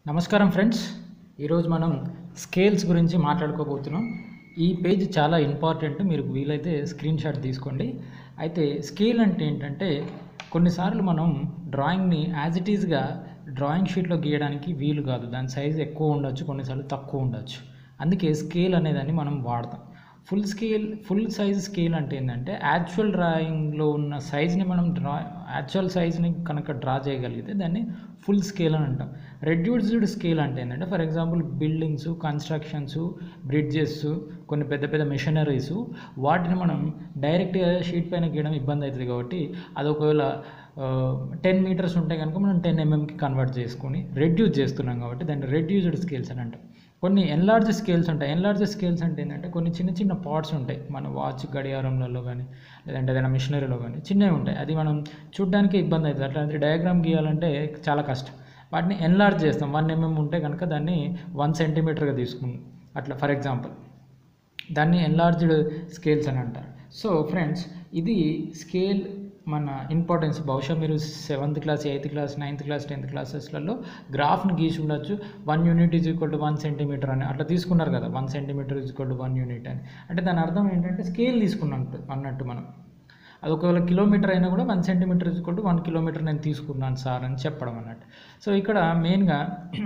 నమస్కారం ఫ్రెండ్స్ ఈరోజు మనం స్కేల్స్ గురించి మాట్లాడుకోబోతున్నాం ఈ పేజ్ చాలా ఇంపార్టెంట్ మీరు వీలైతే స్క్రీన్ షాట్ తీసుకోండి అయితే స్కేల్ అంటే ఏంటంటే కొన్నిసార్లు మనం డ్రాయింగ్ని యాజ్ ఇట్ ఈజ్గా డ్రాయింగ్ షీట్లో గీయడానికి వీలు కాదు దాని సైజ్ ఎక్కువ ఉండొచ్చు కొన్నిసార్లు తక్కువ ఉండొచ్చు అందుకే స్కేల్ అనేదాన్ని మనం వాడతాం full scale full size scale అంటే ఏంటంటే యాక్చువల్ డ్రాయింగ్లో ఉన్న సైజ్ని మనం డ్రా యాక్చువల్ సైజ్ని కనుక డ్రా చేయగలిగితే దాన్ని ఫుల్ స్కేల్ అని అంటాం రెడ్యూస్డ్ స్కేల్ అంటే ఏంటంటే for example buildings constructions bridges కొన్ని పెద్ద పెద్ద మెషినరీస్ వాటిని మనం డైరెక్ట్గా షీట్ పైన గీయడం ఇబ్బంది అవుతుంది కాబట్టి అది ఒకవేళ టెన్ మీటర్స్ ఉంటే కనుక మనం టెన్ ఎంఎంకి కన్వర్ట్ చేసుకొని రెడ్యూస్ చేస్తున్నాం కాబట్టి దాన్ని రెడ్యూస్డ్ స్కేల్స్ అని అంటాం కొన్ని ఎన్లార్జ్ స్కేల్స్ ఉంటాయి ఎన్లార్జ్ స్కేల్స్ అంటే ఏంటంటే కొన్ని చిన్న చిన్న పార్ట్స్ ఉంటాయి మన వాచ్ గడియారంలలో కానీ లేదంటే ఏదైనా మిషనరీలో కానీ చిన్నవి ఉంటాయి అది మనం చూడడానికి ఇబ్బంది అవుతుంది అట్లాంటి డయాగ్రామ్ గీయాలంటే చాలా కష్టం వాటిని ఎన్లార్జ్ చేస్తాం వన్ ఎంఎం ఉంటే కనుక దాన్ని వన్ సెంటీమీటర్గా తీసుకుందాం అట్లా ఫర్ ఎగ్జాంపుల్ దాన్ని ఎన్లార్జ్డ్ స్కేల్స్ అని అంటారు సో ఫ్రెండ్స్ ఇది స్కేల్ మన ఇంపార్టెన్స్ బహుశా మీరు seventh class eighth class ninth class tenth క్లాసెస్లలో గ్రాఫ్ని గీసి ఉండొచ్చు one unit is equal to one centimetre అని అట్లా తీసుకున్నారు కదా one centimetre is equal to one unit అని అంటే దాని అర్థం ఏంటంటే స్కేల్ తీసుకున్నట్టు అన్నట్టు మనం అది ఒకవేళ కిలోమీటర్ అయినా కూడా one centimetre is equal to one kilometre నేను తీసుకున్నాను సార్ అని చెప్పడం అన్నట్టు సో ఇక్కడ మెయిన్గా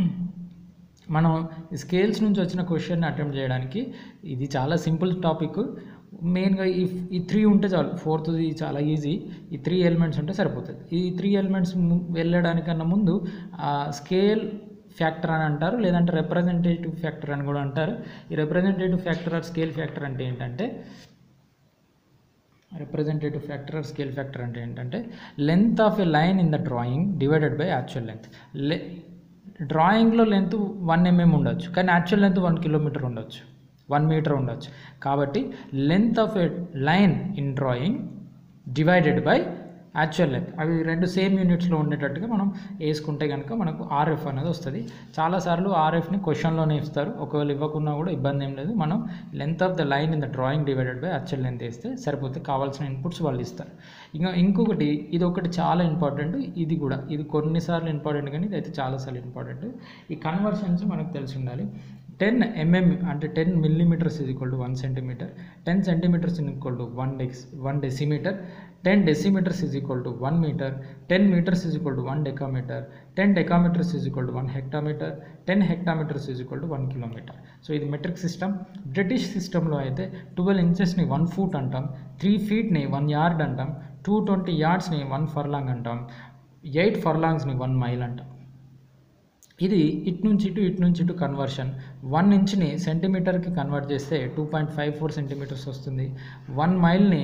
మనం స్కేల్స్ నుంచి వచ్చిన క్వశ్చన్ అటెంప్ట్ చేయడానికి ఇది చాలా సింపుల్ టాపిక్ మెయిన్గా ఈ ఈ త్రీ ఉంటే చాలు ఫోర్త్ది చాలా ఈజీ ఈ త్రీ ఎలిమెంట్స్ ఉంటే సరిపోతుంది ఈ త్రీ ఎలిమెంట్స్ వెళ్ళడానికన్నా ముందు స్కేల్ ఫ్యాక్టర్ అని అంటారు లేదంటే రిప్రజెంటేటివ్ ఫ్యాక్టర్ అని కూడా అంటారు ఈ representative factor or scale factor అంటే ఏంటంటే representative factor or scale factor అంటే ఏంటంటే length of a line in the drawing divided by actual length లె డ్రాయింగ్లో లెంత్ వన్ ఎంఎం ఉండొచ్చు కానీ యాక్చువల్ లెంత్ వన్ కిలోమీటర్ ఉండొచ్చు వన్ మీటర్ ఉండొచ్చు కాబట్టి length of a line in drawing divided by actual length అవి రెండు సేమ్ యూనిట్స్లో ఉండేటట్టుగా మనం వేసుకుంటే కనుక మనకు ఆర్ఎఫ్ అనేది వస్తుంది చాలాసార్లు ఆర్ఎఫ్ని క్వశ్చన్లోనే ఇస్తారు ఒకవేళ ఇవ్వకున్నా కూడా ఇబ్బంది ఏం లేదు మనం length of the line in the drawing divided by actual length వేస్తే సరిపోతే కావాల్సిన ఇన్పుట్స్ వాళ్ళు ఇస్తారు ఇంకా ఇంకొకటి ఇది ఒకటి చాలా ఇంపార్టెంట్ ఇది కూడా ఇది కొన్నిసార్లు ఇంపార్టెంట్ కానీ ఇది అయితే చాలాసార్లు ఇంపార్టెంట్ ఈ కన్వర్షన్స్ మనకు తెలిసి ఉండాలి టెన్ ఎంఎం అంటే ten millimetres is equal to one centimetre ten centimetres in equal to one డెక్స్ one decimetre ten decimetres is equal to one metre ten metres is equal to one decametre ten decametres is equal to one hectometre ten hectometres is equal to one kilometre so ఇది metric system British సిస్టంలో అయితే twelve ఇంచెస్ని one foot అంటాం three ఫీట్ని one yard అంటాం two twenty యార్డ్స్ని one furlong అంటాం eight ఫర్లాంగ్స్ని one mile అంటాం ఇది ఇటు నుంచి ఇటు ఇటు నుంచి ఇటు కన్వర్షన్ వన్ ఇంచ్ని సెంటీమీటర్కి కన్వర్ట్ చేస్తే two point five four centimetres వస్తుంది వన్ మైల్ని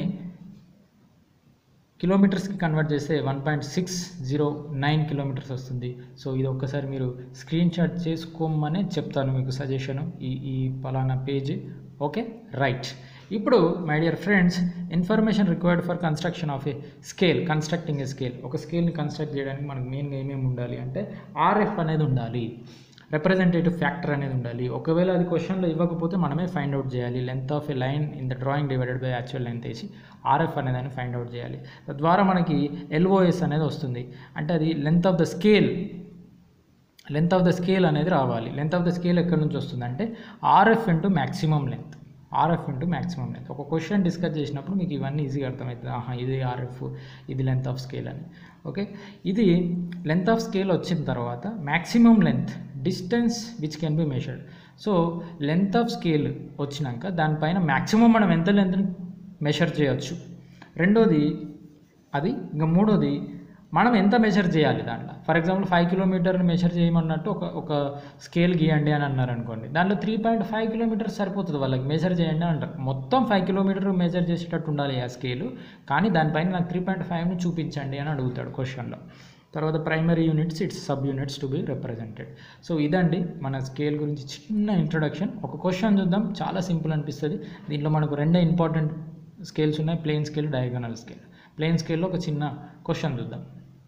కిలోమీటర్స్కి కన్వర్ట్ చేస్తే one point six zero nine kilometres వస్తుంది సో ఇది ఒక్కసారి మీరు స్క్రీన్ షాట్ చేసుకోమనే చెప్తాను మీకు సజెషన్ ఈ ఈ పలానా పేజ్ ఓకే రైట్ ఇప్పుడు my dear friends information required for construction of a scale constructing a scale ఒక స్కేల్ని కన్స్ట్రక్ట్ చేయడానికి మనకు మెయిన్గా ఏమేమి ఉండాలి అంటే ఆర్ఎఫ్ అనేది ఉండాలి రిప్రజెంటేటివ్ ఫ్యాక్టర్ అనేది ఉండాలి ఒకవేళ అది క్వశ్చన్లో ఇవ్వకపోతే మనమే ఫైండ్ అవుట్ చేయాలి length of a line in the drawing divided by actual length వేసి ఆర్ఎఫ్ అనేదాన్ని ఫైండ్ అవుట్ చేయాలి తద్వారా మనకి ఎల్ఓఎస్ అనేది వస్తుంది అంటే అది length of the scale length of the scale అనేది రావాలి లెంత్ ఆఫ్ ద స్కేల్ ఎక్కడి నుంచి వస్తుంది అంటే RF into maximum length RF into maximum length ఒక క్వశ్చన్ డిస్కస్ చేసినప్పుడు మీకు ఇవన్నీ ఈజీగా అర్థమవుతుంది ఆహా ఇది ఆర్ఎఫ్ ఇది లెంత్ ఆఫ్ స్కేల్ అని ఓకే ఇది లెంత్ ఆఫ్ స్కేల్ వచ్చిన తర్వాత maximum length distance which can be measured so length of scale వచ్చినాక దానిపైన మ్యాక్సిమం మనం ఎంత లెంత్ని మెషర్ చేయొచ్చు రెండోది అది ఇంకా మూడోది మనం ఎంత మెజర్ చేయాలి దాంట్లో ఫర్ ఎగ్జాంపుల్ ఫైవ్ కిలోమీటర్ని మెజర్ చేయమన్నట్టు ఒక ఒక స్కేల్ గీయండి అని అన్నారు అనుకోండి దాంట్లో త్రీ పాయింట్ ఫైవ్ కిలోమీటర్స్ సరిపోతుంది వాళ్ళకి మెజర్ చేయండి అని అంటారు మొత్తం ఫైవ్ కిలోమీటర్ మెజర్ చేసేటట్టు ఉండాలి ఆ స్కేల్ కానీ దానిపైన నాకు త్రీ పాయింట్ ఫైవ్ని చూపించండి అని అడుగుతాడు క్వశ్చన్లో తర్వాత primary units its sub units to be represented so ఇదండి మన స్కేల్ గురించి చిన్న ఇంట్రొడక్షన్ ఒక క్వశ్చన్ చూద్దాం చాలా సింపుల్ అనిపిస్తుంది దీంట్లో మనకు రెండే ఇంపార్టెంట్ స్కేల్స్ ఉన్నాయి plane scale diagonal scale plane స్కేల్లో ఒక చిన్న క్వశ్చన్ చూద్దాం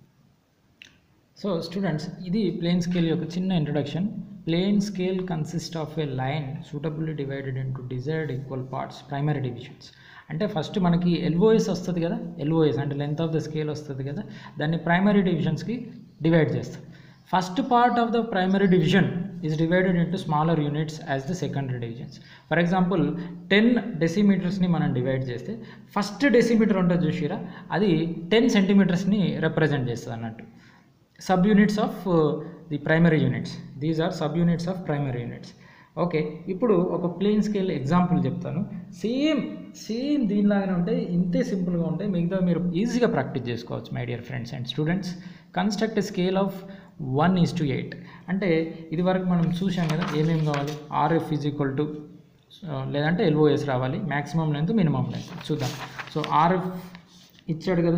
సో స్టూడెంట్స్ ఇది ప్లేన్ స్కేల్ యొక్క చిన్న introduction plane scale consist of a line suitably divided into desired equal parts primary divisions అంటే ఫస్ట్ మనకి ఎల్ఓఎస్ వస్తుంది కదా ఎల్ఓఎస్ అంటే లెంత్ ఆఫ్ ద స్కేల్ వస్తుంది కదా దాన్ని ప్రైమరీ డివిజన్స్కి డివైడ్ చేస్తాం first part of the primary division is divided into smaller units as the secondary divisions for example ten డెసిమీటర్స్ని మనం డివైడ్ చేస్తే ఫస్ట్ డెసిమీటర్ ఉంటుంది చూసిరా అది టెన్ సెంటీమీటర్స్ని రిప్రజెంట్ చేస్తుంది అన్నట్టు sub units of the primary units these are sub units of primary units okay ఇప్పుడు ఒక ప్లేన్ స్కేల్ ఎగ్జాంపుల్ చెప్తాను సేమ్ సేమ్ దీనిలాగానే ఉంటాయి ఇంతే సింపుల్గా ఉంటాయి మిగతా మీరు ఈజీగా ప్రాక్టీస్ చేసుకోవచ్చు my dear friends and students construct scale of one is to eight అంటే ఇది వరకు మనం చూసాం కదా ఏమేమి కావాలి ఆర్ఎఫ్ ఈజ్ ఈక్వల్ టు లేదంటే ఎల్ఓఎస్ రావాలి మ్యాక్సిమం లెంత్ మినిమం లెంత్ చూద్దాం సో ఆర్ఎఫ్ ఇచ్చాడు కదా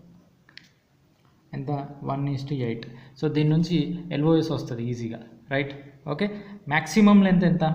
ఎంత one is to eight so దీని నుంచి ఎల్ఓఎస్ వస్తుంది ఈజీగా రైట్ ఓకే మ్యాక్సిమం లెంత్ ఎంత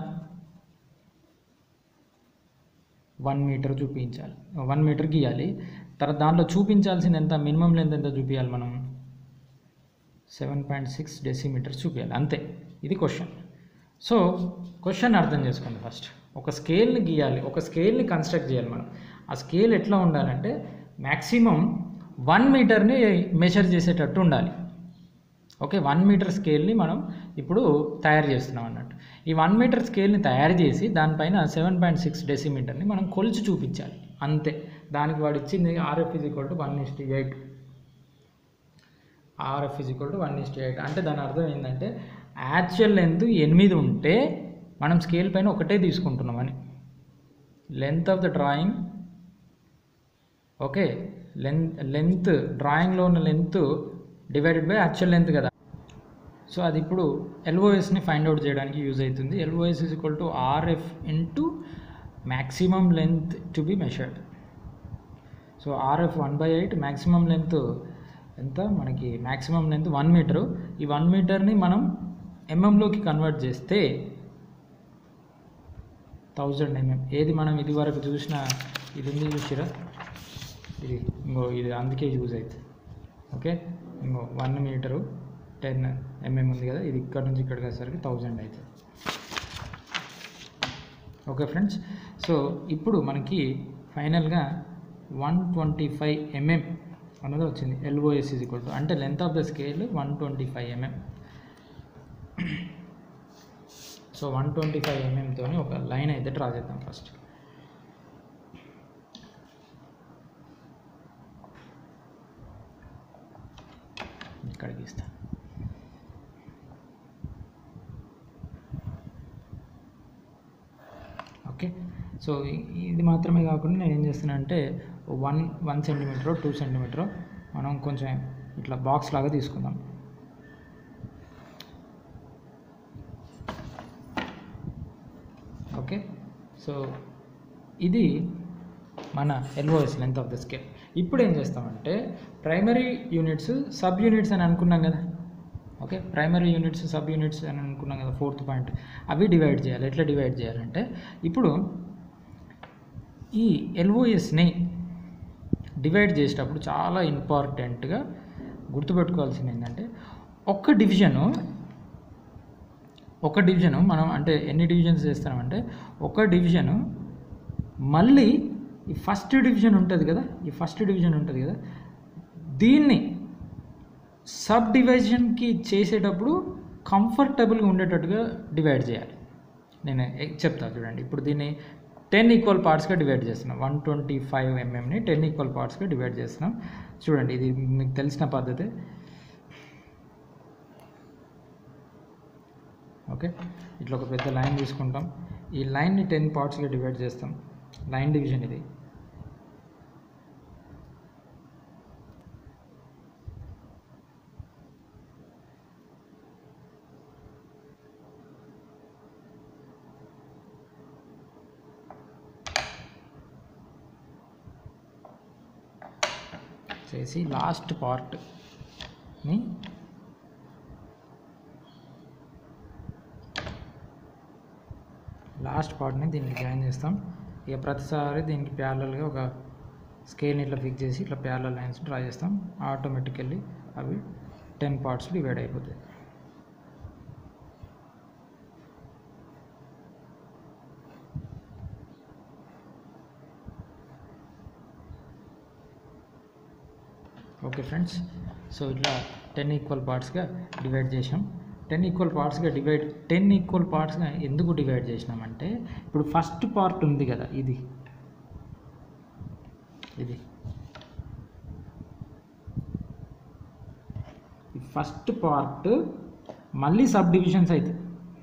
వన్ మీటర్ చూపించాలి వన్ మీటర్ గీయాలి తర్వాత దాంట్లో చూపించాల్సింది ఎంత మినిమం లెంత్ ఎంత చూపించాలి మనం సెవెన్ పాయింట్ సిక్స్ డెసిమీటర్స్ చూపించాలి అంతే ఇది క్వశ్చన్ సో క్వశ్చన్ అర్థం చేసుకోండి ఫస్ట్ ఒక స్కేల్ని గీయాలి ఒక స్కేల్ని కన్స్ట్రక్ట్ చేయాలి మనం ఆ స్కేల్ ఎట్లా ఉండాలంటే మ్యాక్సిమం వన్ మీటర్ని మెజర్ చేసేటట్టు ఉండాలి ఓకే వన్ మీటర్ స్కేల్ని మనం ఇప్పుడు తయారు చేస్తున్నాం అన్నట్టు ఈ వన్ మీటర్ స్కేల్ని తయారు చేసి దానిపైన సెవెన్ పాయింట్ సిక్స్ డెసిమీటర్ని మనం కొలిచి చూపించాలి అంతే దానికి వాడు ఇచ్చింది RF is equal to one is to eight RF is equal to one is to eight అంటే దాని అర్థం ఏంటంటే యాక్చువల్ లెంత్ ఎనిమిది ఉంటే మనం స్కేల్ పైన ఒకటే తీసుకుంటున్నామని length of the drawing okay length length డ్రాయింగ్లో ఉన్న length divided by actual length కదా సో అది ఇప్పుడు ఎల్ఓఎస్ని ఫైండ్ అవుట్ చేయడానికి యూజ్ అవుతుంది LOS is equal to RF into maximum length to be measured so RF one by eight maximum length ఎంత మనకి మ్యాక్సిమం లెంత్ వన్ మీటరు ఈ one మీటర్ని మనం ఎంఎంలోకి కన్వర్ట్ చేస్తే థౌజండ్ ఎంఎం ఏది మనం ఇది వరకు చూసిన ఇది ఉంది చూసిరా ఇది ఇంకో ఇది అందుకే యూజ్ అవుతుంది ఓకే ఇంకో వన్ మీటరు టెన్ ఎంఎం ఉంది కదా ఇది ఇక్కడ నుంచి ఇక్కడికి వచ్చేసరికి థౌజండ్ అవుతుంది ఓకే ఫ్రెండ్స్ సో ఇప్పుడు మనకి ఫైనల్గా వన్ ట్వంటీ ఫైవ్ ఎంఎం అన్నది వచ్చింది ఎల్ఓఎస్ ఈజ్ ఈక్వల్ టు అంటే length of the scale one twenty five mm so one twenty ఫైవ్ ఎంఎంతో ఒక లైన్ అయితే డ్రా చేద్దాం ఫస్ట్ ఇక్కడ గీస్తా ఓకే సో ఇ- ఇది మాత్రమే కాకుండా నేను ఏం చేస్తున్నానంటే one one centimetre two centimetre మనం కొంచెం ఇట్లా బాక్స్ లాగా తీసుకుందాం ఓకే సో ఇది మన LOS length of the scale ఇప్పుడు ఏం చేస్తామంటే ప్రైమరీ యూనిట్స్ సబ్ యూనిట్స్ అని అనుకున్నాం కదా okay primary units sub units అని అనుకున్నాం కదా ఫోర్త్ పాయింట్ అవి డివైడ్ చేయాలి ఎట్లా డివైడ్ చేయాలంటే ఇప్పుడు ఈ ఎల్ఓఎస్ని డివైడ్ చేసేటప్పుడు చాలా ఇంపార్టెంట్గా గుర్తుపెట్టుకోవాల్సింది ఏంటంటే ఒక్క డివిజను ఒక డివిజను మనం అంటే ఎన్ని డివిజన్స్ చేస్తామంటే ఒక డివిజను మళ్ళీ ఈ ఫస్ట్ డివిజన్ ఉంటుంది కదా ఈ ఫస్ట్ డివిజన్ ఉంటుంది కదా దీన్ని సబ్ డివిజన్కి చేసేటప్పుడు కంఫర్టబుల్గా ఉండేటట్టుగా డివైడ్ చేయాలి నేను ఎ- చెప్తా చూడండి ఇప్పుడు దీన్ని టెన్ ఈక్వల్ పార్ట్స్గా డివైడ్ చేస్తున్నాం వన్ ట్వంటీ ఫైవ్ ఎంఎంని టెన్ ఈక్వల్ పార్ట్స్గా డివైడ్ చేస్తున్నాం చూడండి ఇది మీకు తెలిసిన పద్ధతి ఓకే ఇట్లా ఒక పెద్ద లైన్ తీసుకుంటాం ఈ లైన్ని టెన్ పార్ట్స్గా డివైడ్ చేస్తాం లైన్ డివిజన్ ఇది చేసి లాస్ట్ పార్ట్ని లాస్ట్ పార్ట్ని దీనికి జాయిన్ చేస్తాం ఇక ప్రతిసారి దీనికి ప్యారలల్గా ఒక స్కేల్ని ఇట్లా ఫిక్స్ చేసి ఇట్లా ప్యారల లైన్స్ డ్రా చేస్తాం ఆటోమేటికల్లీ అవి టెన్ పార్ట్స్ డివైడ్ అయిపోతాయి ఓకే ఫ్రెండ్స్ సో ఇట్లా టెన్ ఈక్వల్ పార్ట్స్గా డివైడ్ చేసాం టెన్ ఈక్వల్ పార్ట్స్గా డివైడ్ టెన్ ఈక్వల్ పార్ట్స్గా ఎందుకు డివైడ్ చేసినామంటే ఇప్పుడు ఫస్ట్ పార్ట్ ఉంది కదా ఇది ఇది ఈ ఫస్ట్ పార్ట్ మళ్ళీ సబ్ డివిజన్స్ అవుతాయి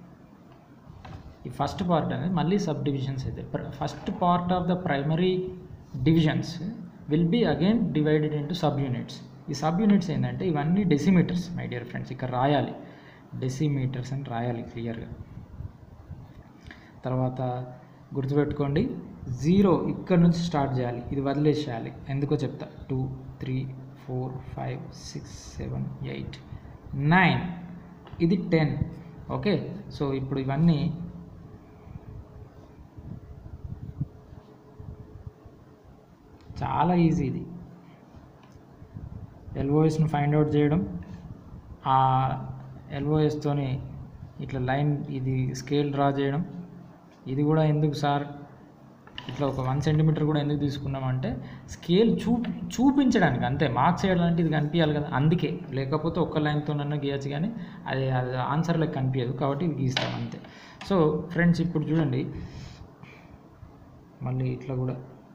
ఈ ఫస్ట్ పార్ట్ అనేది మళ్ళీ సబ్ డివిజన్స్ అవుతాయి first part of the primary divisions will be again divided into subunits ఈ సబ్ యూనిట్స్ ఏంటంటే ఇవన్నీ డెసిమీటర్స్ మై డియర్ ఫ్రెండ్స్ ఇక్కడ రాయాలి డెసిమీటర్స్ అని రాయాలి క్లియర్గా తర్వాత గుర్తుపెట్టుకోండి జీరో ఇక్కడ నుంచి స్టార్ట్ చేయాలి ఇది వదిలేసేయాలి ఎందుకో చెప్తా two three four five six seven eight nine ఇది టెన్ ఓకే సో ఇప్పుడు ఇవన్నీ చాలా ఈజీ ఇది ఎల్ఓఎస్ని ఫైండ్ అవుట్ చేయడం ఆ ఎల్ఓఎస్తోని ఇట్లా లైన్ ఇది స్కేల్ డ్రా చేయడం ఇది కూడా ఎందుకు సార్ ఇట్లా ఒక వన్ సెంటీమీటర్ కూడా ఎందుకు తీసుకున్నామంటే స్కేల్ చూ చూపించడానికి అంతే మార్క్స్ చేయడానికి ఇది కనిపించాలి కదా అందుకే లేకపోతే ఒక్క లైన్తోనన్నా గీయచ్చు కానీ అది అది ఆన్సర్లకు కనిపించదు కాబట్టి ఇది గీస్తాం అంతే సో ఫ్రెండ్స్ ఇప్పుడు చూడండి మళ్ళీ ఇట్లా కూడా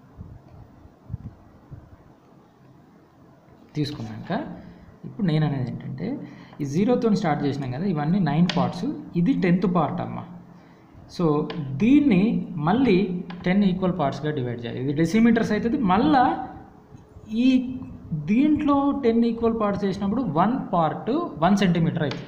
తీసుకున్నాక ఇప్పుడు నేను అనేది ఏంటంటే ఈ జీరోతో స్టార్ట్ చేసినాం కదా ఇవన్నీ నైన్ పార్ట్స్ ఇది టెన్త్ పార్ట్ అమ్మ సో దీన్ని మళ్ళీ టెన్ ఈక్వల్ పార్ట్స్గా డివైడ్ చేయాలి ఇది డెసిమీటర్స్ అవుతుంది మళ్ళా ఈ దీంట్లో టెన్ ఈక్వల్ పార్ట్స్ చేసినప్పుడు వన్ పార్ట్ వన్ సెంటీమీటర్ అవుతుంది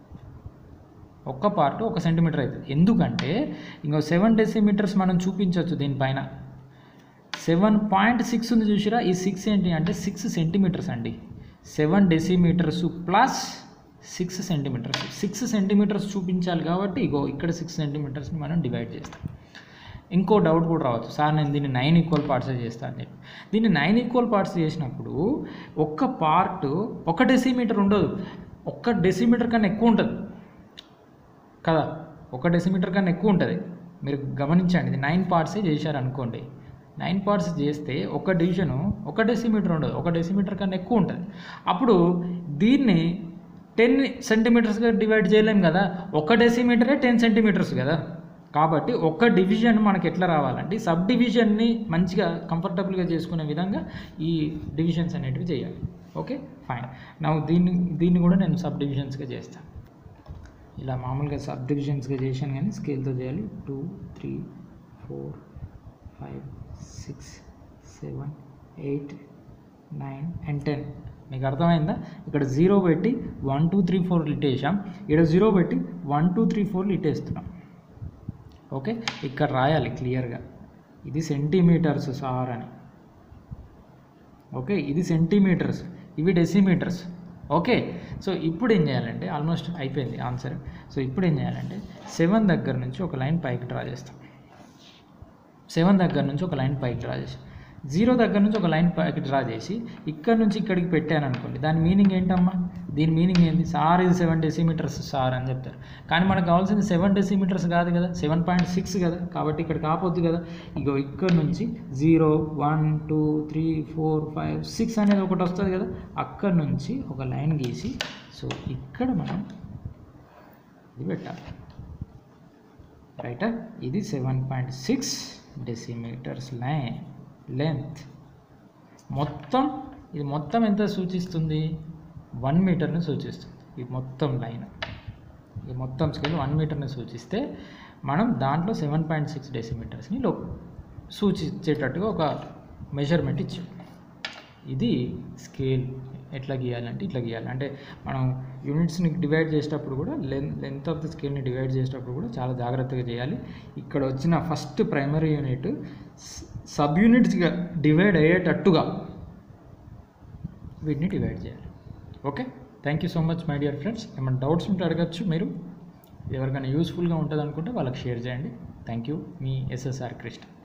ఒక్క పార్ట్ ఒక సెంటీమీటర్ అవుతుంది ఎందుకంటే ఇంకో సెవెన్ డెసిమీటర్స్ మనం చూపించవచ్చు దీనిపైన సెవెన్ పాయింట్ సిక్స్ ఉంది చూసిరా ఈ సిక్స్ ఏంటి అంటే సిక్స్ సెంటీమీటర్స్ అండి seven decimetres plus six centimetres six centimetres చూపించాలి కాబట్టి ఇగో ఇక్కడ సిక్స్ సెంటీమీటర్స్ని మనం డివైడ్ చేస్తాం ఇంకో డౌట్ కూడా రావచ్చు సార్ నేను దీన్ని నైన్ ఈక్వల్ పార్ట్స్ చేస్తాను అని చెప్పి దీన్ని నైన్ ఈక్వల్ పార్ట్స్ చేసినప్పుడు ఒక్క పార్ట్ ఒక డెసిమీటర్ ఉండదు ఒక్క డెసిమీటర్ కన్నా ఎక్కువ ఉంటుంది కదా ఒక డెసిమీటర్ కన్నా ఎక్కువ ఉంటుంది మీరు గమనించండి ఇది నైన్ పార్ట్సే చేశారు అనుకోండి నైన్ పార్ట్స్ చేస్తే ఒక డివిజను ఒక డెసిమీటర్ ఉండదు ఒక డెసిమీటర్ కన్నా ఎక్కువ ఉంటుంది అప్పుడు దీన్ని టెన్ సెంటీమీటర్స్గా డివైడ్ చేయలేం కదా ఒక డెసిమీటరే టెన్ సెంటీమీటర్స్ కదా కాబట్టి ఒక డివిజన్ మనకి ఎట్లా రావాలంటే సబ్ డివిజన్ని మంచిగా కంఫర్టబుల్గా చేసుకునే విధంగా ఈ డివిజన్స్ అనేటివి చేయాలి ఓకే ఫైన్ నా దీన్ని దీన్ని కూడా నేను సబ్ డివిజన్స్గా చేస్తాను ఇలా మామూలుగా సబ్ డివిజన్స్గా చేశాను కానీ స్కేల్తో చేయాలి two three four five six seven eight nine and ten మీకు అర్థమైందా ఇక్కడ జీరో పెట్టి వన్ టూ త్రీ ఫోర్ ఇట్టేసాం ఇక్కడ జీరో పెట్టి వన్ టూ త్రీ ఫోర్లు ఇట్టేస్తున్నాం ఓకే ఇక్కడ రాయాలి క్లియర్గా ఇది సెంటీమీటర్స్ సార్ అని ఓకే ఇది సెంటీమీటర్స్ ఇవి డెసిమీటర్స్ ఓకే సో ఇప్పుడు ఏం చేయాలంటే ఆల్మోస్ట్ అయిపోయింది ఆన్సర్ సో ఇప్పుడు ఏం చేయాలంటే సెవెన్ దగ్గర నుంచి ఒక లైన్ పైకి డ్రా చేస్తాం సెవెన్ దగ్గర నుంచి ఒక లైన్ పైకి డ్రా చేసి జీరో దగ్గర నుంచి ఒక లైన్ పైకి డ్రా చేసి ఇక్కడ నుంచి ఇక్కడికి పెట్టాను అనుకోండి దాని మీనింగ్ ఏంటమ్మా దీని మీనింగ్ ఏంటి సార్ ఇది సెవెన్ డెసిమీటర్స్ సార్ అని చెప్తారు కానీ మనకు కావాల్సింది సెవెన్ డెసిమీటర్స్ కాదు కదా సెవెన్ పాయింట్ సిక్స్ కదా కాబట్టి ఇక్కడ కాపోద్దు కదా ఇగో ఇక్కడ నుంచి zero one two three four five six అనేది ఒకటి వస్తుంది కదా అక్కడ నుంచి ఒక లైన్ గీసి సో ఇక్కడ మనం ఇది పెట్టాలి రైటా ఇది seven point six decimetres line length మొత్తం ఇది మొత్తం ఎంత సూచిస్తుంది వన్ మీటర్ని సూచిస్తుంది ఈ మొత్తం లైన్ ఈ మొత్తం స్కేల్ వన్ మీటర్ని సూచిస్తే మనం దాంట్లో సెవెన్ పాయింట్ సిక్స్ డెసిమీటర్స్ని లో సూచించేటట్టుగా ఒక మెజర్మెంట్ ఇచ్చాం ఇది స్కేల్ ఎట్లా గీయాలంటే ఇట్లా గీయాలి అంటే మనం యూనిట్స్ని డివైడ్ చేసేటప్పుడు కూడా లెంత్ లెంత్ ఆఫ్ ద స్కేల్ని డివైడ్ చేసేటప్పుడు కూడా చాలా జాగ్రత్తగా చేయాలి ఇక్కడ వచ్చిన ఫస్ట్ ప్రైమరీ యూనిట్ సబ్ యూనిట్స్గా డివైడ్ అయ్యేటట్టుగా వీటిని డివైడ్ చేయాలి okay thank you so much my dear friends ఏమైనా డౌట్స్ ఉంటే అడగచ్చు మీరు ఎవరికైనా యూస్ఫుల్గా ఉంటుంది అనుకుంటే వాళ్ళకి షేర్ చేయండి థ్యాంక్ యూ మీ ఎస్ఎస్ఆర్ కృష్ణ